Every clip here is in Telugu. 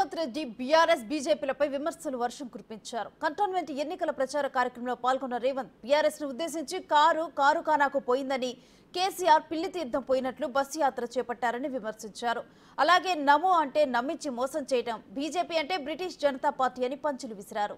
రేవంత్ రెడ్డి బీఆర్ఎస్ బీజేపీలపై విమర్శలు వర్షం కురిపించారు కంటోన్మెంట్ ఎన్నికల ప్రచార కార్యక్రమంలో పాల్గొన్న రేవంత్ బీఆర్ఎస్ ను ఉద్దేశించి కారు కారు కానాకు పోయిందని కేసీఆర్ పిల్లి తీర్థం పోయినట్లు బస్సు యాత్ర చేపట్టారని విమర్శించారు అలాగే నమో అంటే నమ్మించి మోసం చేయడం బీజేపీ అంటే బ్రిటిష్ జనతా పార్టీ అని పంచులు విసిరారు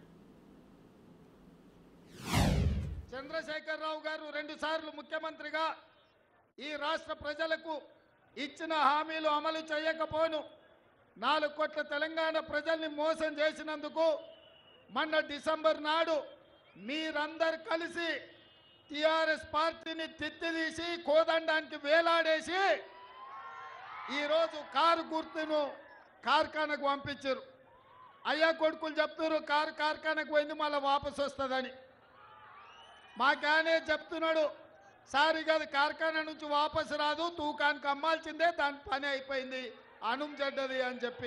చంద్రశేఖరరావు గారు రెండు సార్లు ముఖ్యమంత్రిగా ఈ రాష్ట్ర ప్రజలకు ఇచ్చిన హామీలు అమలు చేయకపోను నాలుగు కోట్ల తెలంగాణ ప్రజల్ని మోసం చేసినందుకు మొన్న డిసెంబర్ నాడు మీరందరు కలిసి టిఆర్ఎస్ పార్టీని తిత్తిదీసి కోదండానికి వేలాడేసి ఈరోజు కారు గుర్తును కార్ఖానకు పంపించారు అయ్యా కొడుకులు చెప్తున్నారు కారు కార్ఖానకు పోయింది మళ్ళీ వాపసు వస్తుందని మాకానే చెప్తున్నాడు సార్ ఇక అది కార్ఖానా నుంచి వాపసు రాదు తూకానికి అమ్మాల్సిందే దాని పని అయిపోయింది అణుం చెడ్డది అని చెప్పి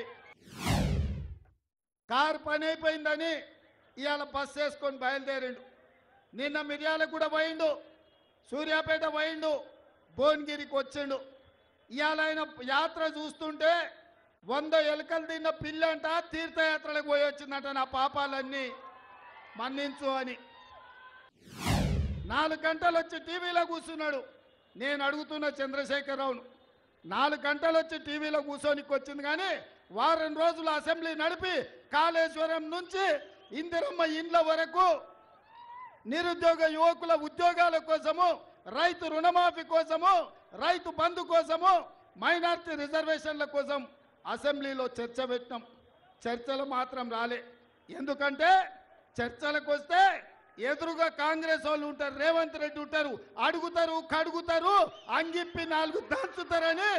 కారు పని అయిపోయిందని ఇవాళ బస్సు వేసుకొని బయలుదేరిండు నిన్న మిర్యాల కూడా పోయిండు సూర్యాపేట పోయిండు భువనగిరికి వచ్చిండు ఇవాళ ఆయన యాత్ర చూస్తుంటే వంద ఎలుకలు తిన్న పిల్లంట తీర్థయాత్రలకు పోయి వచ్చిందంట నా పాపాలన్నీ మన్నించు అని నాలుగు గంటలు వచ్చి టీవీలో కూర్చున్నాడు నేను అడుగుతున్న చంద్రశేఖరరావును నాలుగు గంటలు వచ్చి టీవీలో కూర్చోనికి వచ్చింది కానీ వారం రోజులు అసెంబ్లీ నడిపి కాళేశ్వరం నుంచి ఇందిరమ్మ ఇండ్ల వరకు నిరుద్యోగ యువకుల ఉద్యోగాల కోసము రైతు రుణమాఫీ కోసము రైతు బంధు కోసము మైనార్టీ రిజర్వేషన్ల కోసం అసెంబ్లీలో చర్చ పెట్టినాం చర్చలు మాత్రం రాలే ఎందుకంటే చర్చలకు వస్తే ఎదురుగా కాంగ్రెస్ వాళ్ళు ఉంటారు రేవంత్ రెడ్డి ఉంటారు అడుగుతారు కడుగుతారు అంగిప్పి నాలుగు దంచుతారని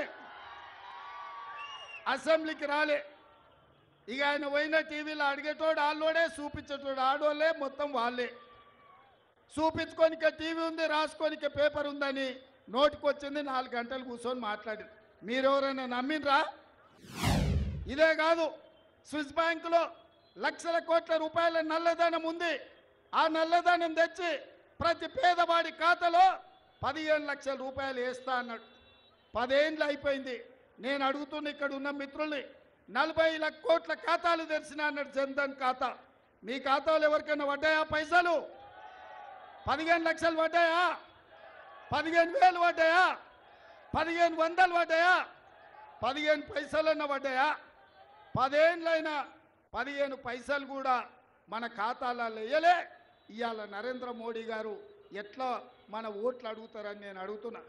అసెంబ్లీకి రాలే ఇక ఆయన పోయిన టీవీలో అడిగేటోడు ఆళ్ళోడే చూపించేటోడు ఆడోళ్ళే మొత్తం వాళ్ళే చూపించుకోనిక టీవీ ఉంది రాసుకోనిక పేపర్ ఉందని నోటికొచ్చింది నాలుగు గంటలు కూర్చొని మాట్లాడి మీరెవరైనా నమ్మినరా ఇదే కాదు స్విస్ బ్యాంకులో లక్షల కోట్ల రూపాయల నల్లధనం ఉంది ఆ నల్లధనం తెచ్చి ప్రతి పేదవాడి ఖాతాలో పదిహేను లక్షల రూపాయలు వేస్తా అన్నాడు పదేండ్లు అయిపోయింది నేను అడుగుతున్న ఇక్కడ ఉన్న మిత్రుల్ని నలభై లక్ష కోట్ల ఖాతాలు తెరిచిన అన్నాడు జన్ధన్ ఖాతా మీ ఖాతాలో ఎవరికైనా పడ్డాయా పైసలు పదిహేను లక్షలు పడ్డాయా పదిహేను వేలు పడ్డాయా పదిహేను వందలు పడ్డాయా పదిహేను పైసలన్న పడ్డాయా పదేళ్ళైనా పదిహేను పైసలు కూడా మన ఖాతాలలో వేయలే ఇవాళ నరేంద్ర మోడీ గారు ఎట్లా మన ఓట్లు అడుగుతారని నేను అడుగుతున్నా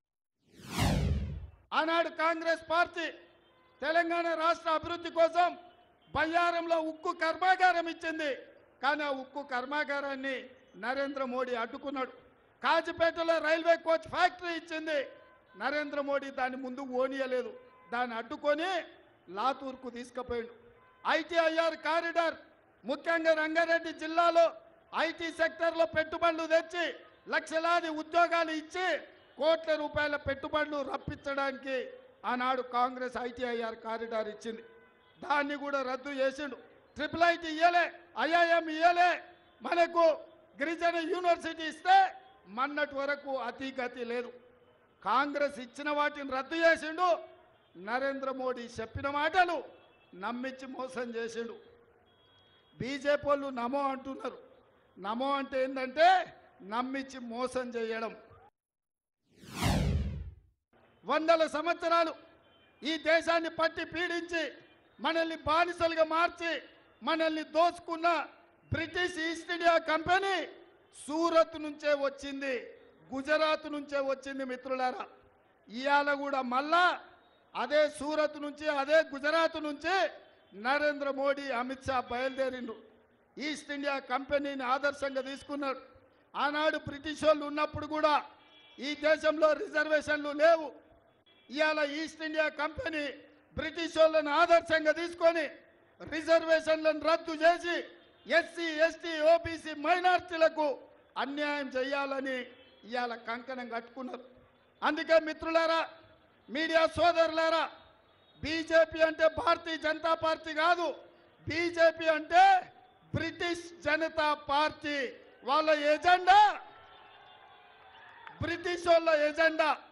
ఆనాడు కాంగ్రెస్ పార్టీ తెలంగాణ రాష్ట్ర అభివృద్ధి కోసం బయ్యారంలో ఉక్కు కర్మాగారం ఇచ్చింది కానీ ఆ ఉక్కు కర్మాగారాన్ని నరేంద్ర మోడీ అడ్డుకున్నాడు కాజిపేటలో రైల్వే కోచ్ ఫ్యాక్టరీ ఇచ్చింది నరేంద్ర మోడీ దాన్ని ముందు ఓనియలేదు దాన్ని అడ్డుకొని లాతూర్కు తీసుకుపోయాడు ఐటీఐఆర్ కారిడార్ ముఖ్యంగా రంగారెడ్డి జిల్లాలో ఐటీ సెక్టర్లో పెట్టుబడులు తెచ్చి లక్షలాది ఉద్యోగాలు ఇచ్చి కోట్ల రూపాయల పెట్టుబడులు రప్పించడానికి ఆనాడు కాంగ్రెస్ ఐటీఐఆర్ కారిడార్ ఇచ్చింది దాన్ని కూడా రద్దు చేసిండు ట్రిపుల్ ఐటీ ఇయ్యలే ఐఐఎం ఇయ్యలే మనకు గిరిజన యూనివర్సిటీ ఇస్తే మన్నటి వరకు అతి గతి లేదు కాంగ్రెస్ ఇచ్చిన వాటిని రద్దు చేసిండు నరేంద్ర మోడీ చెప్పిన మాటలు నమ్మించి మోసం చేసిండు బీజేపీ వాళ్ళు నమో అంటున్నారు నమో అంటే ఏంటంటే నమ్మించి మోసం చేయడం వందల సంవత్సరాలు ఈ దేశాన్ని పట్టి పీడించి మనల్ని బానిసలుగా మార్చి మనల్ని దోచుకున్న British East India Company Surat నుంచే వచ్చింది గుజరాత్ నుంచే వచ్చింది మిత్రులారా ఇవాళ కూడా మళ్ళా అదే సూరత్ నుంచి అదే గుజరాత్ నుంచి నరేంద్ర మోడీ అమిత్ షా బయలుదేరిండు ఈస్ట్ ఇండియా కంపెనీని ఆదర్శంగా తీసుకున్నాడు ఆనాడు బ్రిటిష్ వాళ్ళు ఉన్నప్పుడు కూడా ఈ దేశంలో రిజర్వేషన్లు లేవు ఇవాళ ఈస్ట్ ఇండియా కంపెనీ బ్రిటిష్ వాళ్ళని ఆదర్శంగా తీసుకొని రిజర్వేషన్లను రద్దు చేసి ఎస్సీ ఎస్టీ ఓబీసీ మైనార్టీలకు అన్యాయం చేయాలని ఇవాళ కంకణం కట్టుకున్నారు అందుకే మిత్రులారా మీడియా సోదరులారా బీజేపీ అంటే భారతీయ జనతా పార్టీ కాదు బీజేపీ అంటే బ్రిటిష్ జనతా పార్టీ వాళ్ళ ఎజెండా బ్రిటిష్ వాళ్ళ ఎజెండా